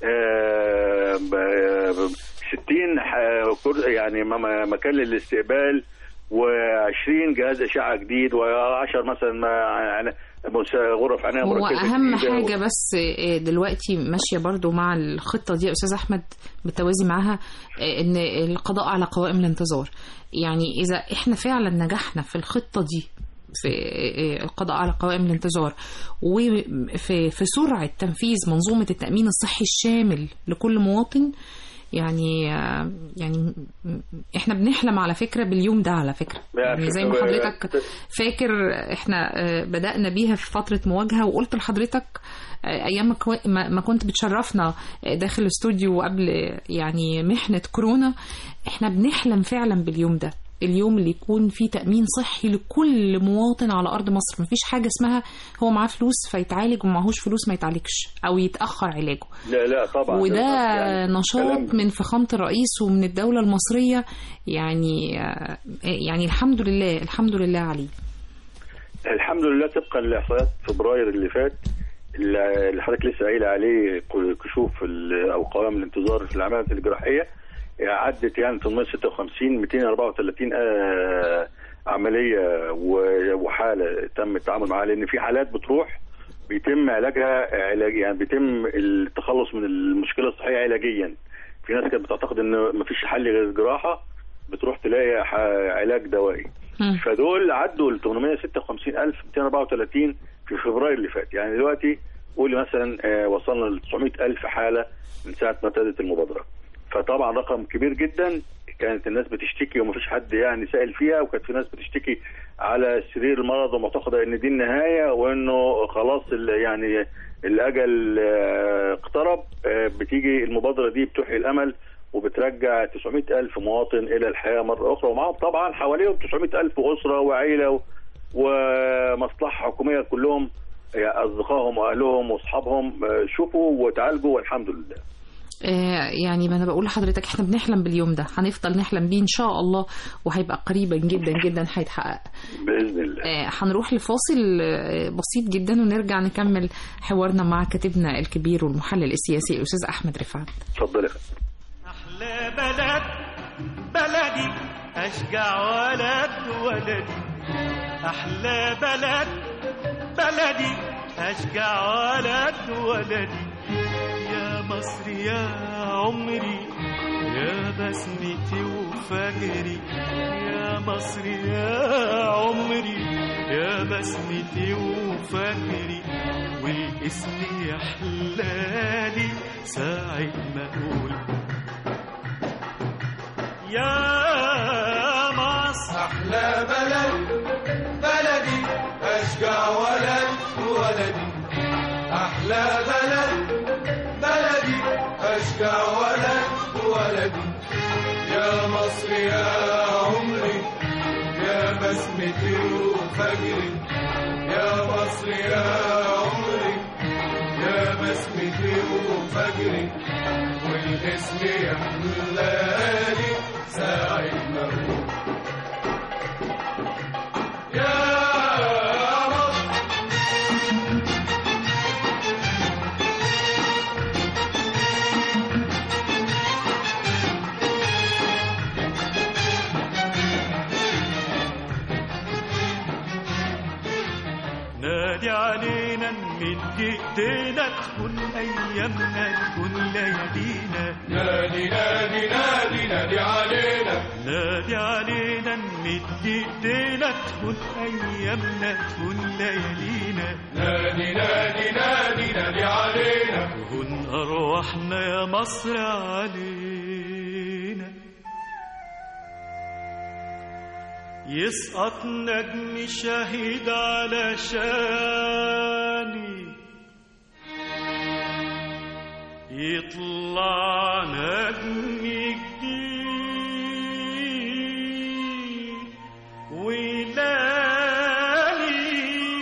آه، ب- ب- 60 ح- كر- يعني م- م- مكان للاستقبال و20 جهاز اشعه جديد و10 مثلا ما- عناية- مس- غرف عنايه هو مركزه اهم جديدة. حاجه بس آه، دلوقتي ماشيه برضو مع الخطه دي يا استاذ احمد بالتوازي معاها آه، ان القضاء على قوائم الانتظار يعني اذا احنا فعلا نجحنا في الخطه دي في آه، القضاء على قوائم الانتظار وفي في سرعه تنفيذ منظومه التامين الصحي الشامل لكل مواطن يعني آه، يعني م- احنا بنحلم على فكره باليوم ده على فكره يعني زي ما حضرتك فاكر احنا آه، بدأنا بيها في فترة مواجهة وقلت لحضرتك آه، أيام ما كو- ما ما كنت بتشرفنا آه، داخل الاستوديو قبل آه، يعني محنة كورونا احنا بنحلم فعلا باليوم ده اليوم اللي يكون فيه تأمين صحي لكل مواطن على أرض مصر مفيش حاجة اسمها هو معاه فلوس فيتعالج ومعهوش فلوس ما يتعالجش أو يتأخر علاجه لا لا طبعا وده يعني نشاط كلام- من فخامة الرئيس ومن الدولة المصرية يعني آه، يعني الحمد لله الحمد لله عليه الحمد لله طبقا لاحصائيات فبراير اللي فات اللي حضرتك لسه قايل عليه كشوف ال- او قوائم الانتظار في العمليات الجراحيه عدت يعني 856 234 آه، عمليه و- وحاله تم التعامل معاها لان في حالات بتروح بيتم علاجها علاج يعني بيتم التخلص من المشكله الصحيه علاجيا في ناس كانت بتعتقد ان مفيش حل غير الجراحه بتروح تلاقي ح- علاج دوائي مم. فدول عدوا ال 856234 في فبراير اللي فات يعني دلوقتي قولي مثلا آه، وصلنا ل 900000 حاله من ساعه ما ابتدت المبادره فطبعا رقم كبير جدا كانت الناس بتشتكي ومفيش حد يعني سائل فيها وكانت في ناس بتشتكي على سرير المرض ومعتقده ان دي النهايه وانه خلاص ال- يعني الاجل آه، اقترب آه، بتيجي المبادره دي بتحيي الامل وبترجع 900 ألف مواطن إلى الحياة مرة أخرى ومعهم طبعا حواليهم 900 ألف أسرة وعيلة و- ومصلحة حكومية كلهم يعني أصدقائهم وأهلهم وأصحابهم آه، شوفوا وتعالجوا والحمد لله آه، يعني ما انا بقول لحضرتك احنا بنحلم باليوم ده هنفضل نحلم بيه ان شاء الله وهيبقى قريبا جدا جدا هيتحقق بإذن الله آه، هنروح لفاصل آه، بسيط جدا ونرجع نكمل حوارنا مع كاتبنا الكبير والمحلل السياسي الاستاذ احمد رفعت اتفضل يا أحلى بلد بلدي أشجع ولد ولدي أحلى بلد بلدي أشجع ولد ولدي يا مصر يا عمري يا بسمتي وفجري يا مصر يا عمري يا بسمتي وفجري والاسم يحلالي ساعة ما أقول يا مصر أحلى بلد بلدي أشجع ولد ولدي أحلى بلد بلدي أشجع ولد ولدي يا مصر يا عمري يا بسمتي وفجري يا مصر يا عمري يا بسمتي وفجري والاسم يحلالي ساعة ما أقول يا مصر نادي علينا نمد ايدينا تكون ايامنا تكون ليالينا نادي نادي نادي نادي علينا نادي علينا نمد ايدينا تكون ايامنا تكون ليالينا نادي نادي نادي نادي علينا تهون ارواحنا يا مصر علينا يسقط نجم شهيد على شاني يطلع نجم جديد ولالي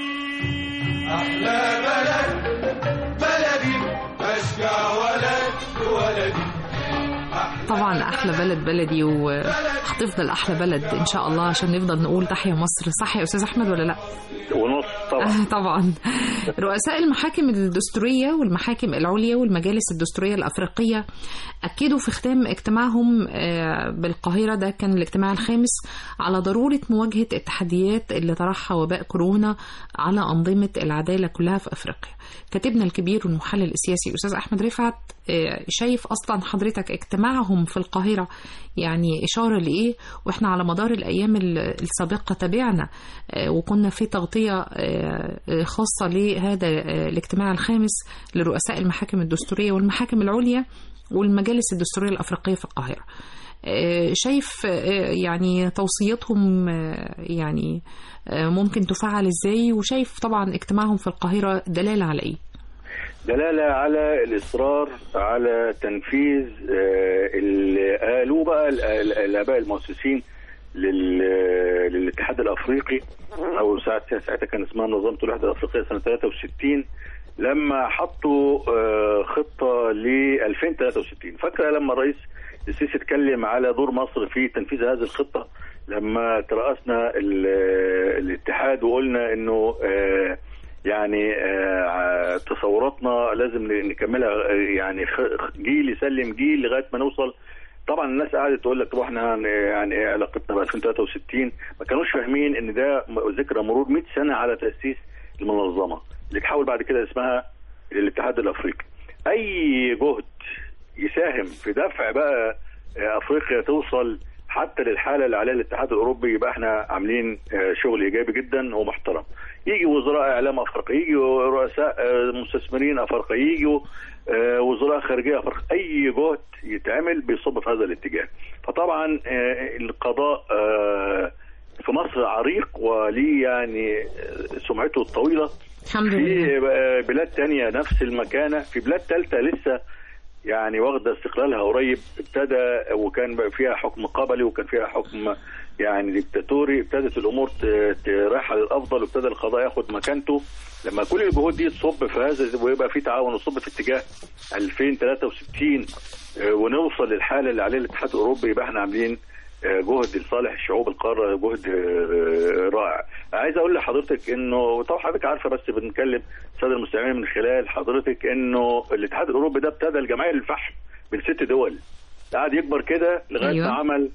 أحلى بلد بلدي أشجع ولد ولدي طبعا احلى بلد بلدي وهتفضل احلى بلد ان شاء الله عشان نفضل نقول تحيا مصر صح يا استاذ احمد ولا لا ونص طبعا آه، طبعا رؤساء المحاكم الدستورية والمحاكم العليا والمجالس الدستورية الأفريقية أكدوا في ختام اجتماعهم آه، بالقاهرة ده كان الاجتماع الخامس على ضرورة مواجهة التحديات اللي طرحها وباء كورونا على أنظمة العدالة كلها في أفريقيا كاتبنا الكبير والمحلل السياسي أستاذ أحمد رفعت آه، شايف أصلا حضرتك اجتماعهم في القاهرة يعني إشارة لإيه وإحنا على مدار الأيام ال- السابقة تابعنا آه، وكنا في تغطية آه، آه، خاصة لهذا آه، الاجتماع الخامس لرؤساء المحاكم الدستورية والمحاكم العليا والمجالس الدستورية الأفريقية في القاهرة آه، شايف آه، يعني توصياتهم آه، يعني آه، ممكن تفعل ازاي وشايف طبعا اجتماعهم في القاهرة دلالة على ايه دلالة على الإصرار على تنفيذ آه، اللي قالوه بقى ال- ال- الآباء المؤسسين لل- للاتحاد الأفريقي أو ساعتها ساعتها كان اسمها منظمة الوحدة الأفريقية سنة 63 لما حطوا آه، خطة ل 2063 فاكرة لما الرئيس السيسي اتكلم على دور مصر في تنفيذ هذه الخطة لما ترأسنا ال- الاتحاد وقلنا انه آه، يعني آه، تصوراتنا لازم نكملها آه، يعني خ- جيل يسلم جيل لغايه ما نوصل طبعا الناس قعدت تقول لك طب احنا هن- يعني ايه علاقتنا ب 2063 ما كانوش فاهمين ان ده م- ذكرى مرور 100 سنه على تاسيس المنظمه اللي تحول بعد كده اسمها الاتحاد الافريقي اي جهد يساهم في دفع بقى آه، افريقيا توصل حتى للحاله اللي عليها الاتحاد الاوروبي يبقى احنا عاملين آه، شغل ايجابي جدا ومحترم يجي وزراء اعلام افريقيا يجي رؤساء آه، مستثمرين افريقيا يجوا آه، وزراء خارجيه افريقيا اي جهد يتعمل بيصب في هذا الاتجاه فطبعا آه، القضاء آه، في مصر عريق وليه يعني آه، سمعته الطويله الحمد لله في بلاد تانية نفس المكانة في بلاد تالتة لسه يعني واخده استقلالها قريب ابتدى وكان بقى فيها حكم قبلي وكان فيها حكم يعني ديكتاتوري ابتدت الامور ت- ت- رايحه للافضل وابتدى القضاء ياخد مكانته لما كل الجهود دي تصب في هذا ويبقى في تعاون وتصب في اتجاه 2063 آه، ونوصل للحاله اللي عليها الاتحاد الاوروبي يبقى احنا عاملين آه، جهد لصالح شعوب القاره جهد آه، رائع عايز اقول لحضرتك انه طبعا حضرتك عارفه بس بنتكلم الساده المستمعين من خلال حضرتك انه الاتحاد الاوروبي ده ابتدى الجمعيه للفحم من ست دول قعد يكبر كده لغايه أيوة. ما عمل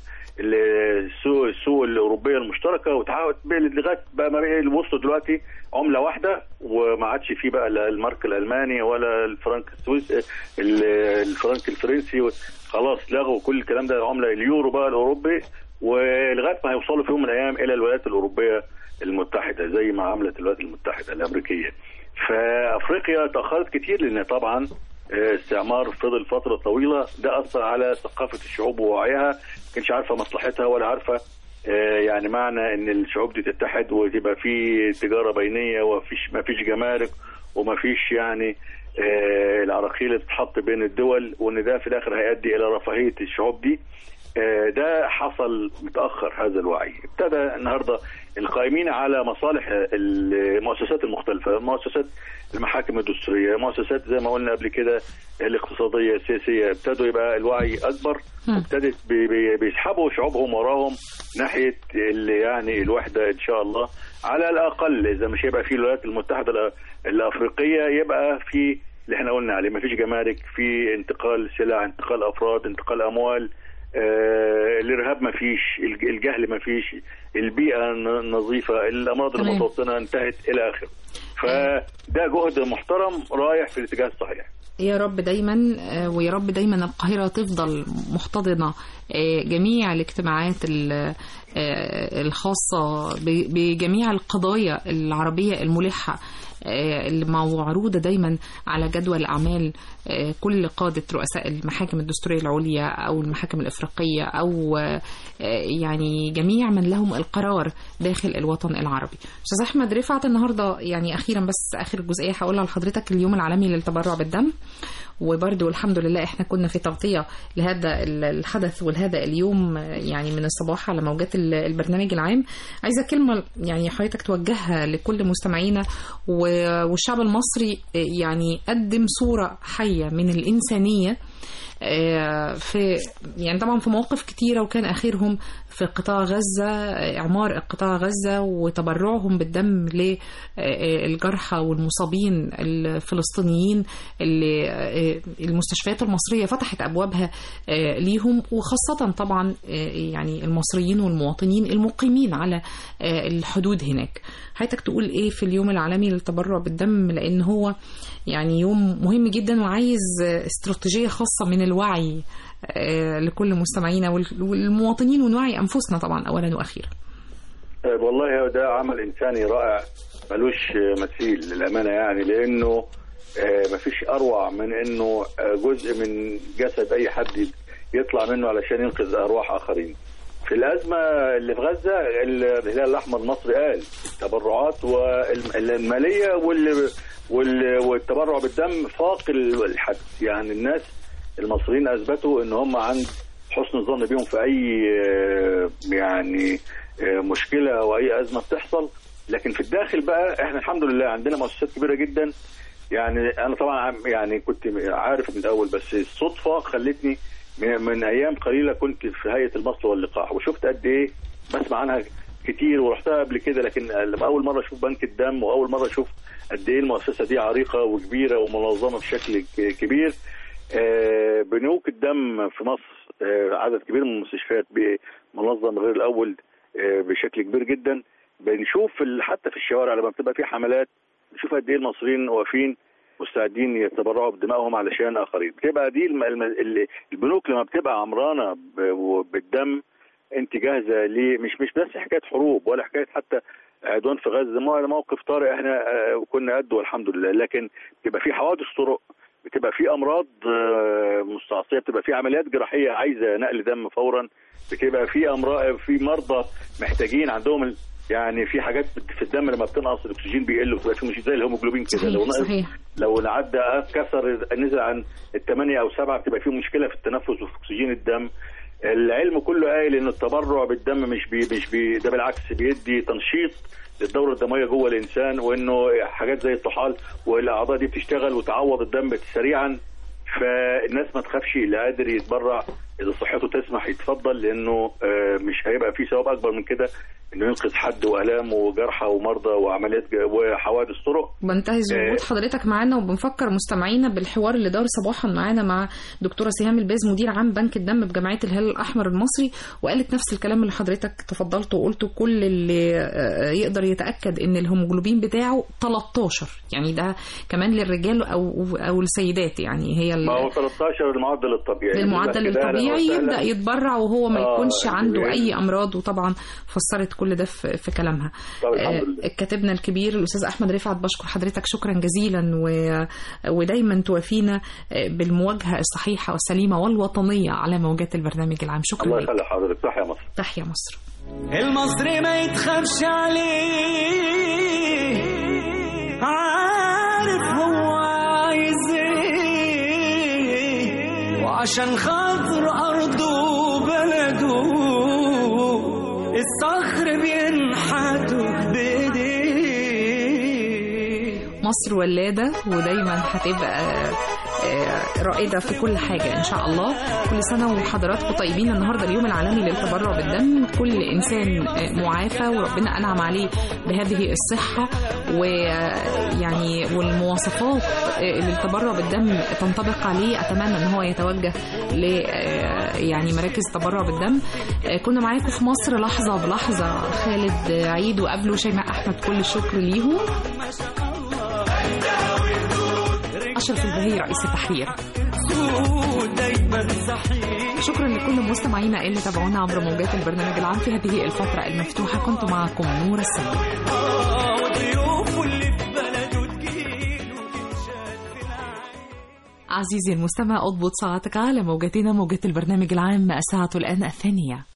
السوق السوق الاوروبيه المشتركه وتعاود لغايه بقى ما بقى وصلوا دلوقتي عمله واحده وما عادش فيه بقى لا المارك الالماني ولا الفرنك السويسي ال- الفرنك الفرنسي خلاص لغوا كل الكلام ده العمله اليورو بقى الاوروبي ولغايه ما هيوصلوا في يوم من الايام الى الولايات الاوروبيه المتحده زي ما عملت الولايات المتحده الامريكيه فافريقيا تاخرت كتير لان طبعا آه، استعمار فضل فتره طويله ده اثر على ثقافه الشعوب ووعيها ما كانش عارفه مصلحتها ولا عارفه آه، يعني معنى ان الشعوب دي تتحد وتبقى في تجاره بينيه ومفيش ما فيش جمارك وما فيش يعني آه، العراقيل اللي بتتحط بين الدول وان ده في الاخر هيؤدي الى رفاهيه الشعوب دي آه، ده حصل متاخر هذا الوعي ابتدى النهارده القائمين على مصالح المؤسسات المختلفه مؤسسات المحاكم الدستوريه مؤسسات زي ما قلنا قبل كده الاقتصاديه السياسيه ابتدوا يبقى الوعي اكبر مم. ابتدت بي- بي- بيسحبوا شعوبهم وراهم ناحيه اللي يعني الوحده ان شاء الله على الاقل اذا مش هيبقى في الولايات المتحده الأ- الافريقيه يبقى في اللي احنا قلنا عليه ما فيش جمارك في انتقال سلع انتقال افراد انتقال اموال آه الارهاب ما فيش الج- الجهل ما فيش البيئه ن- نظيفه الامراض تمام. المتوطنه انتهت الى اخره فده جهد محترم رايح في الاتجاه الصحيح يا رب دايما آه، ويا رب دايما القاهرة تفضل محتضنة آه، جميع الاجتماعات ال- آه، الخاصة ب- بجميع القضايا العربية الملحة آه، اللي معروضة دايما على جدول أعمال آه، كل قادة رؤساء المحاكم الدستورية العليا أو المحاكم الإفريقية أو آه، يعني جميع من لهم القرار داخل الوطن العربي أستاذ أحمد رفعت النهاردة يعني أخيرا بس آخر جزئية هقولها لحضرتك اليوم العالمي للتبرع بالدم وبرضو الحمد لله احنا كنا في تغطية لهذا ال- الحدث ولهذا اليوم يعني من الصباح على موجات ال- البرنامج العام عايزة كلمة يعني حضرتك توجهها لكل مستمعينا و- والشعب المصري يعني قدم صورة حية من الإنسانية آه، في يعني طبعا في مواقف كتيرة وكان آخرهم في قطاع غزة آه، إعمار قطاع غزة وتبرعهم بالدم للجرحى والمصابين الفلسطينيين اللي آه، المستشفيات المصرية فتحت أبوابها آه، ليهم وخاصة طبعا آه، يعني المصريين والمواطنين المقيمين على آه، الحدود هناك حياتك تقول إيه في اليوم العالمي للتبرع بالدم لأن هو يعني يوم مهم جدا وعايز آه، استراتيجية خاصة من الوعي آه، لكل مستمعينا وال- والمواطنين ونوعي أنفسنا طبعا أولا وأخيرا آه، والله ده عمل انساني رائع ملوش آه، مثيل للامانه يعني لانه آه، مفيش اروع من انه آه، جزء من جسد اي حد يطلع منه علشان ينقذ ارواح اخرين. في الازمه اللي في غزه الهلال الاحمر المصري قال التبرعات والماليه وال وال- والتبرع بالدم فاق الحد يعني الناس المصريين اثبتوا ان هم عند حسن الظن بيهم في اي آه، يعني آه، مشكله او اي ازمه بتحصل لكن في الداخل بقى احنا الحمد لله عندنا مؤسسات كبيره جدا يعني انا طبعا عم- يعني كنت عارف من الاول بس الصدفه خلتني من من ايام قليله كنت في هيئه المصل واللقاح وشفت قد ايه بسمع عنها كتير ورحتها قبل كده لكن لما اول مره اشوف بنك الدم واول مره اشوف قد ايه المؤسسه دي عريقه وكبيره ومنظمه بشكل ك- كبير آه، بنوك الدم في مصر آه، عدد كبير من المستشفيات ب- منظم غير الاول آه، بشكل كبير جدا بنشوف ال- حتى في الشوارع لما بتبقى في حملات نشوف قد ايه المصريين واقفين مستعدين يتبرعوا بدمائهم علشان اخرين بتبقى دي الم- الم- ال- البنوك لما بتبقى عمرانه ب- بالدم انت جاهزه ليه مش مش بس حكايه حروب ولا حكايه حتى عدوان في غزه مو- موقف طارئ احنا آه، كنا قده والحمد لله لكن بتبقى في حوادث طرق بتبقى في امراض آه، مستعصيه بتبقى في عمليات جراحيه عايزه نقل دم فورا بتبقى في امراض في مرضى محتاجين عندهم ال- يعني في حاجات في الدم لما بتنقص الاكسجين بيقل وتبقى في مش زي الهيموجلوبين كده صحيح، لو نقص صحيح. لو عدى كسر نزل عن الثمانية او سبعة بتبقى في مشكله في التنفس وفي اكسجين الدم العلم كله قايل ان التبرع بالدم مش بي مش بي ده بالعكس بيدي تنشيط للدوره الدمويه جوه الانسان وانه حاجات زي الطحال والاعضاء دي بتشتغل وتعوض الدم سريعا فالناس ما تخافش اللي قادر يتبرع اذا صحته تسمح يتفضل لانه آه، مش هيبقى في ثواب اكبر من كده انه ينقذ حد والام وجرحى ومرضى وعمليات ج- وحوادث طرق بنتهز وجود حضرتك معانا وبنفكر مستمعينا بالحوار اللي دار صباحا معانا مع دكتوره سهام الباز مدير عام بنك الدم بجمعيه الهلال الاحمر المصري وقالت نفس الكلام اللي حضرتك تفضلت وقلته كل اللي آه، يقدر يتاكد ان الهيموجلوبين بتاعه 13 يعني ده كمان للرجال او او السيدات يعني هي ال- ما هو 13 المعدل الطبيعي بالمعدل كده أهلاً الطبيعي وسهلاً. يبدا يتبرع وهو ما آه، يكونش عنده يعني- اي امراض وطبعا فسرت كل ده في, في كلامها طب الحمد آه، لله. كاتبنا الكبير الاستاذ احمد رفعت بشكر حضرتك شكرا جزيلا و... ودايما توافينا آه، بالمواجهه الصحيحه والسليمه والوطنيه على موجات البرنامج العام شكرا الله لك يخلي حضرتك صح يا مصر تحيا مصر المصري ما يتخافش عليه عارف هو عايز ايه وعشان خاطر ارضه وبلده الصخر بينحته بايديه مصر ولاده ودايما هتبقى آه، رائده في كل حاجه ان شاء الله كل سنه وحضراتكم طيبين النهارده اليوم العالمي للتبرع بالدم كل انسان آه، معافى وربنا انعم عليه بهذه الصحه ويعني والمواصفات آه، للتبرع بالدم تنطبق عليه اتمنى ان هو يتوجه ل آه، يعني مراكز تبرع بالدم آه، كنا معاكم في مصر لحظه بلحظه خالد عيد وقبله شيماء احمد كل الشكر ليهم أشرف البهي رئيس التحرير دايما صحيح شكرا لكل مستمعينا اللي تابعونا عبر موجات البرنامج العام في هذه الفترة المفتوحة كنت معكم نور السيد وضيوفه اللي في بلده تجيله تنشال في العين عزيزي المستمع اضبط ساعتك على موجتنا موجة البرنامج العام الساعة الآن الثانية